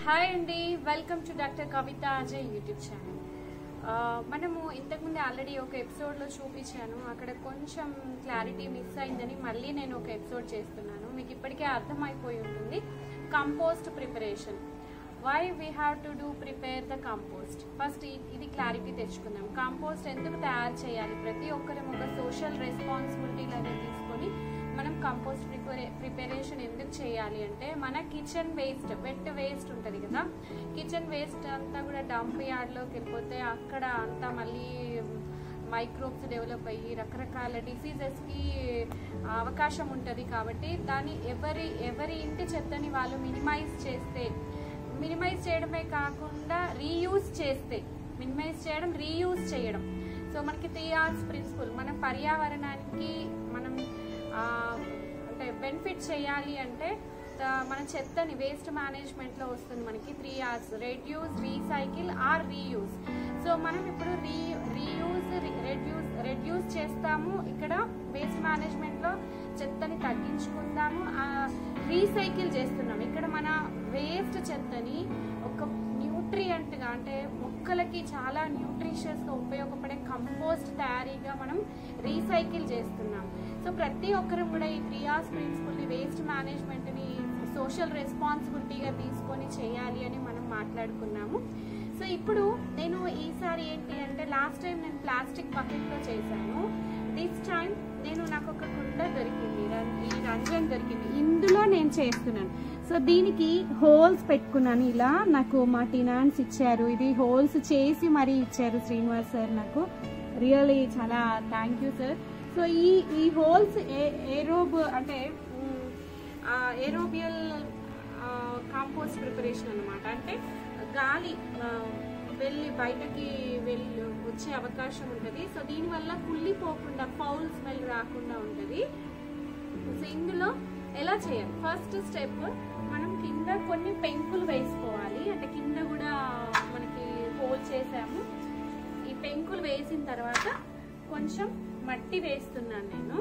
hi అండి welcome to doctor Kavitha Ajay YouTube channel ఆ, మనము ఇంతకుముందు ఆల్రెడీ ఒక ఎపిసోడ్లో చూపించాను అక్కడ కొంచెం క్లారిటీ మిస్ అయిందని మళ్ళీ నేను ఒక ఎపిసోడ్ చేస్తున్నాను మీకు ఇప్పటికే అర్థమైపోయి ఉంటుంది compost preparation why we have to do prepare the compost first ఇది క్లారిటీ తెచ్చుకుందాం కంపోస్ట్ ఎందుకు తయారు చేయాలి ప్రతి ఒక్కరం ఒక సోషల్ రెస్పాన్సిబిలిటీ లాగా తీసుకొని మనం కంపోస్ట్ ప్రిపరే ప్రిపరేషన్ ఎందుకు చేయాలి అంటే మన కిచెన్ వేస్ట్ వెట్ వేస్ట్ ఉంటుంది కదా కిచెన్ వేస్ట్ అంతా కూడా డంప్ యార్డ్లోకి వెళ్ళిపోతే అక్కడ అంతా మళ్ళీ మైక్రోబ్స్ డెవలప్ అయ్యి రకరకాల డిసీజెస్కి అవకాశం ఉంటుంది కాబట్టి దాన్ని ఎవరి ఎవరి ఇంటి చెత్తని వాళ్ళు మినిమైజ్ చేస్తే మినిమైజ్ చేయడమే కాకుండా రీయూజ్ చేస్తే మినిమైజ్ చేయడం రీయూజ్ చేయడం సో మనకి త్రీ ఆర్స్ ప్రిన్సిపల్ మన పర్యావరణానికి మనం ఆ, అంటే బెనిఫిట్ చేయాలి అంటే ద- మన చెత్తని వేస్ట్ మేనేజ్మెంట్లో వస్తుంది మనకి three Rs reduce recycle or reuse so మనం ఇప్పుడు రీ రీయూజ్ రెడ్యూస్ రెడ్యూస్ చేస్తాము ఇక్కడ వేస్ట్ మేనేజ్మెంట్లో చెత్తని తగ్గించుకుందాము రీసైకిల్ చేస్తున్నాం ఇక్కడ మన వేస్ట్ చెత్తని ఒక న్యూట్రియంట్గా అంటే మొక్కలకి చాలా న్యూట్రిషియస్గా ఉపయోగపడే కంపోస్ట్ తయారీగా మనం రీసైకిల్ చేస్తున్నాం సో ప్రతి ఒక్కరం కూడా ఈ త్రీ ఆర్స్ ప్రిన్సిపల్ని వేస్ట్ మేనేజ్మెంట్ని సోషల్ రెస్పాన్సిబిలిటీగా తీసుకొని చేయాలి అని మనం మాట్లాడుకున్నాము సో ఇప్పుడు నేను ఈసారి ఏంటి అంటే లాస్ట్ టైం నేను ప్లాస్టిక్ బకెట్లో చేశాను దిస్ టైం నేను నాకు ఒక కుండ దొరికింది రం- ఈ రంజన్ దొరికింది ఇందులో నేను చేస్తున్నాను సో దీనికి హోల్స్ పెట్టుకున్నాను ఇలా నాకు మా టినాన్స్ ఇచ్చారు ఇది హోల్స్ చేసి మరీ ఇచ్చారు శ్రీనివాస్ సార్ నాకు రియల్లీ చాలా థ్యాంక్ యూ సార్ సో ఈ ఈ హోల్స్ ఏరోబ్ అంటే ఏరోబియల్ కాంపోస్ట్ ప్రిపరేషన్ అన్నమాట అంటే గాలి ఆ, వెళ్ళి బయటకి వెళ్ళి వచ్చే అవకాశం ఉంటుంది సో దీనివల్ల కుళ్ళిపోకుండా ఫౌల్ స్మెల్ రాకుండా ఉంటుంది సో ఇందులో ఎలా చేయాలి ఫస్ట్ స్టెప్ మనం కింద కొన్ని పెంకులు వేసుకోవాలి అంటే కింద కూడా మనకి హోల్ చేసాము ఈ పెంకులు వేసిన తర్వాత కొంచెం మట్టి వేస్తున్నాను నేను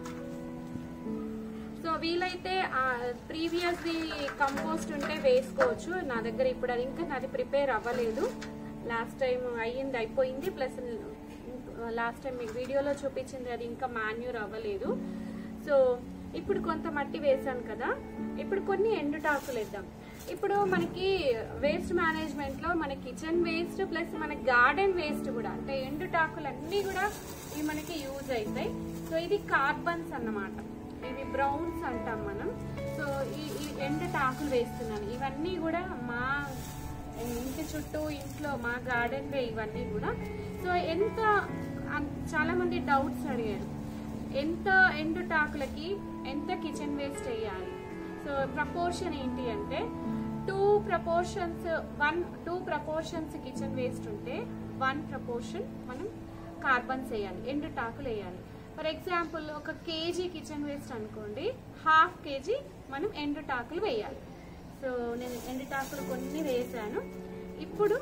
సో వీలైతే ప్రీవియస్ ది కంపోస్ట్ ఉంటే వేసుకోవచ్చు నా దగ్గర ఇప్పుడు అది ఇంకా నాది ప్రిపేర్ అవ్వలేదు లాస్ట్ టైం అయ్యింది అయిపోయింది ప్లస్ లాస్ట్ టైం మీకు వీడియోలో చూపించింది అది ఇంకా మాన్యూర్ అవ్వలేదు సో ఇప్పుడు కొంత మట్టి వేసాను కదా ఇప్పుడు కొన్ని ఎండుటాకులు వేద్దాం ఇప్పుడు మనకి వేస్ట్ మేనేజ్మెంట్ లో మన కిచెన్ వేస్ట్ ప్లస్ మన గార్డెన్ వేస్ట్ కూడా అంటే ఎండుటాకులు అన్నీ కూడా ఇవి మనకి యూజ్ అవుతాయి సో ఇది కార్బన్స్ అన్నమాట ఇవి బ్రౌన్స్ అంటాం మనం సో ఈ ఈ ఎండుటాకులు వేస్తున్నాను ఇవన్నీ కూడా మా ఇంటి చుట్టూ ఇంట్లో మా గార్డెన్ ఇవన్నీ కూడా సో ఎంత అన్- చాలా మంది డౌట్స్ అడిగారు ఎంత ఎండుటాకులకి ఎంత కిచెన్ వేస్ట్ వేయాలి సో ప్రపోర్షన్ ఏంటి అంటే two proportions one two proportions kitchen waste ఉంటే వన్ ప్రపోర్షన్ మనం కార్బన్స్ వేయాలి ఎండుటాకులు వేయాలి ఫర్ ఎగ్జాంపుల్ ఒక కేజీ కిచెన్ వేస్ట్ అనుకోండి హాఫ్ కేజీ మనం ఎండుటాకులు వేయాలి సో నేను ఎండుటాకులు కొన్ని వేసాను ఇప్పుడు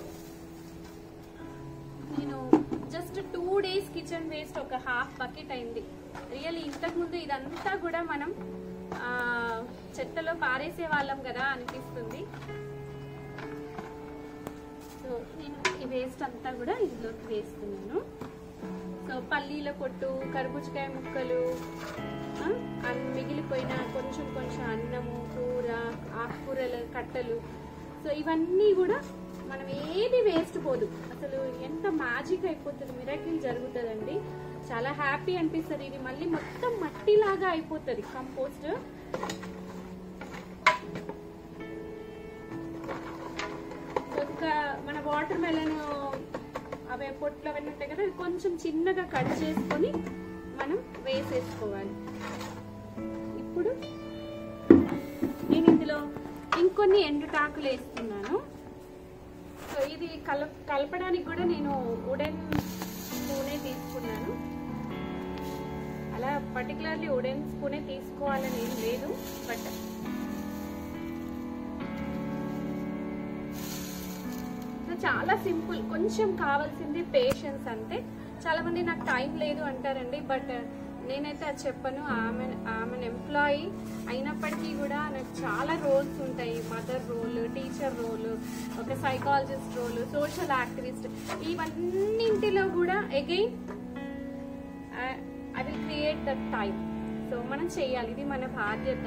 నేను just two days kitchen waste ఒక హాఫ్ బకెట్ అయింది రియల్లీ ఇంతకుముందు ఇదంతా కూడా మనం ఆ, చెత్తలో పారేసే వాళ్ళం కదా అనిపిస్తుంది సో నేను ఈ వేస్ట్ అంతా కూడా ఇందులోకి వేస్తున్నాను సో పల్లీల పొట్టు కర్బూజకాయ ముక్కలు ఆ, అన్- మిగిలిపోయిన కొంచెం కొంచెం అన్నము కూర ఆకుకూరల కట్టలు సో ఇవన్నీ కూడా మనం ఏది వేస్ట్ పోదు అసలు ఎంత మ్యాజిక్ అయిపోతుంది మిరకిల్ జరుగుతుందండి చాలా హ్యాపీ అనిపిస్తుంది ఇది మళ్ళీ మొత్తం మట్టిలాగా అయిపోతుంది కంపోస్ట్ ఒక మన వాటర్ మెలన్ అవే పొట్లు అవన్నీ ఉంటాయి కదా అవి కొంచెం చిన్నగా కట్ చేసుకొని మనం వేసేసుకోవాలి ఇప్పుడు నేను ఇందులో ఇంకొన్ని ఎండుటాకులు వేస్తున్నాను సో ఇది కల కలపడానికి కూడా నేను ఉడెన్ స్పూనే తీసుకున్నాను అలా పర్టికులర్లీ ఉడెన్ స్పూనే తీసుకోవాలని ఏం లేదు బట్ సో చాలా సింపుల్ కొంచెం కావాల్సింది పేషెన్స్ అంతే చాలా మంది నాకు టైం లేదు అంటారండి బట్ నేనైతే అది చెప్పను ఆమె ఆమె ఎంప్లాయీ అయినప్పటికీ కూడా నాకు చాలా రోల్స్ ఉంటాయి మదర్ రోల్ టీచర్ రోల్ ఒక సైకాలజిస్ట్ రోల్ సోషల్ యాక్టివిస్ట్ ఇవన్నింటిలో కూడా again I will create the time so మనం చేయాలి ఇది మన బాధ్యత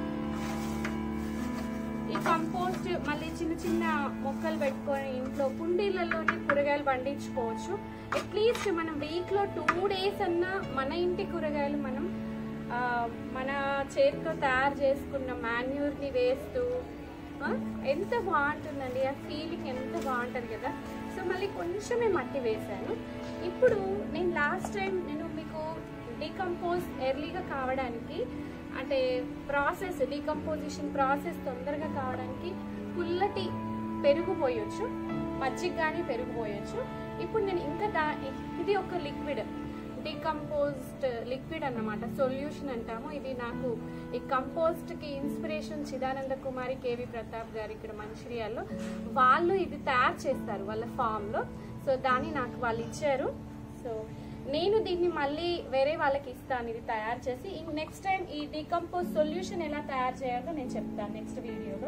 ఈ కంపోస్ట్ మళ్ళీ చిన్న చిన్న మొక్కలు పెట్టుకొని ఇంట్లో కుండీలలోనే కూరగాయలు పండించుకోవచ్చు అట్లీస్ట్ మనం వీక్లో టూ డేస్ అన్నా మన ఇంటి కూరగాయలు మనం ఆ, మన చేతితో తయారు చేసుకున్న మాన్యూర్ని వేస్తూ ఆ, ఎంత బాగుంటుందండి ఆ ఫీలింగ్ ఎంత బాగుంటుంది కదా సో మళ్ళీ కొంచెమే మట్టి వేశాను ఇప్పుడు నేను లాస్ట్ టైం నేను మీకు డీకంపోజ్ ఎర్లీగా కావడానికి అంటే ప్రాసెస్ డీకంపోజిషన్ ప్రాసెస్ తొందరగా కావడానికి పుల్లటి పెరుగు పోయొచ్చు మజ్జిగ కానీ పెరుగు పోయొచ్చు ఇప్పుడు నేను ఇంకా దా ఇది ఒక లిక్విడ్ డీకంపోజ్డ్ లిక్విడ్ అన్నమాట సొల్యూషన్ అంటాము ఇది నాకు ఈ కంపోస్ట్ కి ఇన్స్పిరేషన్ చిదానంద కుమారి కేవి ప్రతాప్ గారు ఇక్కడ మంచిర్యాల్లో వాళ్ళు ఇది తయారు చేస్తారు వాళ్ళ ఫామ్ లో సో దాన్ని నాకు వాళ్ళు ఇచ్చారు సో నేను దీన్ని మళ్ళీ వేరే వాళ్ళకి ఇస్తాను ఇది తయారు చేసి నెక్స్ట్ టైం ఈ డీకంపోజ్ సొల్యూషన్ ఎలా తయారు చేయాలో నేను చెప్తాను నెక్స్ట్ వీడియోలో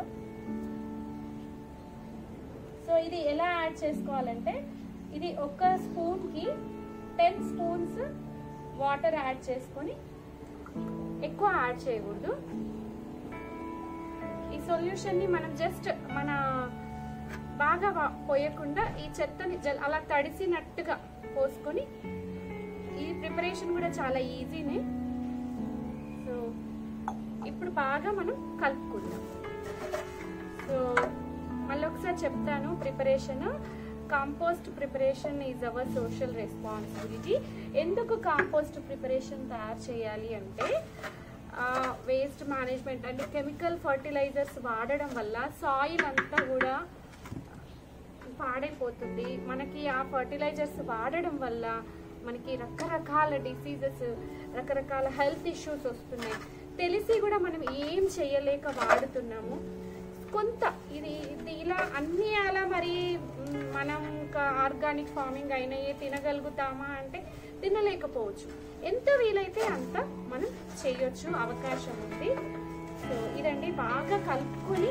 సో ఇది ఎలా యాడ్ చేసుకోవాలంటే ఇది ఒక స్పూన్ కి టెన్ స్పూన్స్ వాటర్ యాడ్ చేసుకొని ఎక్కువ యాడ్ చేయకూడదు ఈ సొల్యూషన్ ని మనం జస్ట్ మన బాగా వా- పోయకుండా ఈ చెత్తని జల్ అలా తడిసినట్టుగా పోసుకొని ఈ ప్రిపరేషన్ కూడా చాలా ఈజీనే సో ఇప్పుడు బాగా మనం కలుపుకుందాం సో మళ్ళీ ఒకసారి చెప్తాను preparation compost preparation is our social responsibility ఎందుకు కాంపోస్ట్ ప్రిపరేషన్ తయారు చేయాలి అంటే వేస్ట్ మేనేజ్మెంట్ అంటే కెమికల్ ఫర్టిలైజర్స్ వాడడం వల్ల సాయిల్ అంతా కూడా పాడైపోతుంది మనకి ఆ ఫర్టిలైజర్స్ వాడడం వల్ల మనకి రకరకాల డిసీజెస్ రకరకాల హెల్త్ ఇష్యూస్ వస్తున్నాయి తెలిసి కూడా మనం ఏం చేయలేక వాడుతున్నాము కొంత ఇది ఇది ఇలా అన్ని అలా మరి మ్, మనం ఆర్గానిక్ ఫార్మింగ్ అయినయే తినగలుగుతామా అంటే తినలేకపోవచ్చు ఎంత వీలైతే అంత మనం చేయొచ్చు అవకాశం ఉంది సో ఇదండి బాగా కలుపుకొని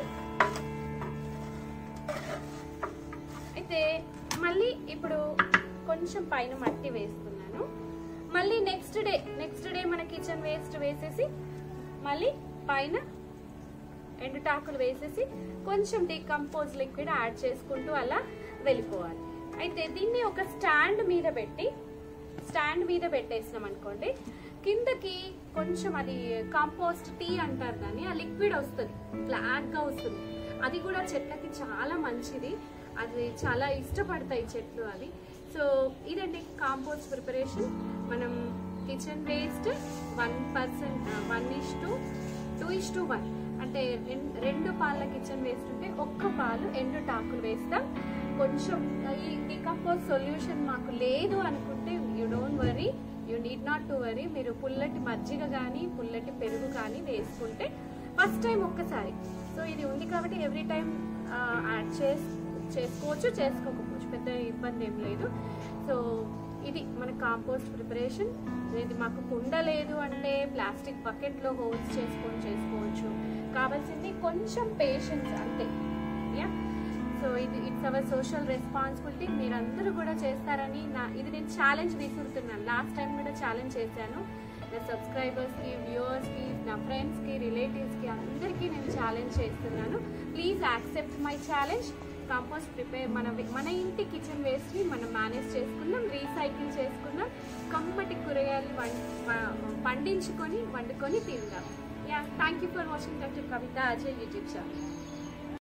అయితే మళ్ళీ ఇప్పుడు కొంచెం పైన మట్టి వేస్తున్నాను మళ్ళీ నెక్స్ట్ డే నెక్స్ట్ డే మన కిచెన్ వేస్ట్ వేసేసి మళ్ళీ పైన ఎండుటాకులు వేసేసి కొంచెం డీకంపోజ్ లిక్విడ్ యాడ్ చేసుకుంటూ అలా వెళ్ళిపోవాలి అయితే దీన్ని ఒక స్టాండ్ మీద పెట్టి స్టాండ్ మీద పెట్టేసినాం అనుకోండి కిందకి కొంచెం అది కాంపోస్ట్ టీ అంటారు దాన్ని ఆ లిక్విడ్ వస్తుంది ఫ్లాట్ గా వస్తుంది అది కూడా చెట్లకి చాలా మంచిది అది చాలా ఇష్టపడతాయి చెట్లు అవి సో ఇదండి కాంపోస్ట్ ప్రిపరేషన్ మనం kitchen waste one percent one is to two is to one అంటే రెం- రెండు పాల కిచెన్ వేస్ట్ ఉంటే ఒక్క పాలు ఎండు టాకులు వేస్తాం కొంచెం ఈ డికంపోజ్ సొల్యూషన్ మాకు లేదు అనుకుంటే you don't worry you need not to worry మీరు పుల్లటి మజ్జిగ కానీ పుల్లటి పెరుగు కానీ వేసుకుంటే ఫస్ట్ టైం ఒక్కసారి సో ఇది ఉంది కాబట్టి ఎవ్రీ టైం యాడ్ చేసి చేసుకోవచ్చు చేసుకోకపోవచ్చు పెద్ద ఇబ్బంది ఏం లేదు సో ఇది మన కాంపోస్ట్ ప్రిపరేషన్ ఇది మాకు కుండ లేదు అంటే ప్లాస్టిక్ బకెట్లో హోల్స్ చేసుకొని చేసుకోవచ్చు కావాల్సింది కొంచెం పేషెన్స్ అంతే యా సో ఇది ఇట్స్ అవర్ సోషల్ రెస్పాన్సిబిలిటీ మీరందరూ కూడా చేస్తారని నా ఇది నేను ఛాలెంజ్ విసురుతున్నాను లాస్ట్ టైం కూడా ఛాలెంజ్ చేశాను నా సబ్స్క్రైబర్స్కి వ్యూవర్స్కి నా ఫ్రెండ్స్కి రిలేటివ్స్కి అందరికీ నేను ఛాలెంజ్ చేస్తున్నాను please accept my challenge compost prepare మన మన ఇంటి కిచెన్ వేస్ట్ని మనం మేనేజ్ చేసుకుందాం రీసైకిల్ చేసుకుందాం కమ్మటి కూరగాయలు వం- ప- పండించుకొని వండుకొని తిందాం yeah thank you for watching doctor Kavitha Ajay YouTube channel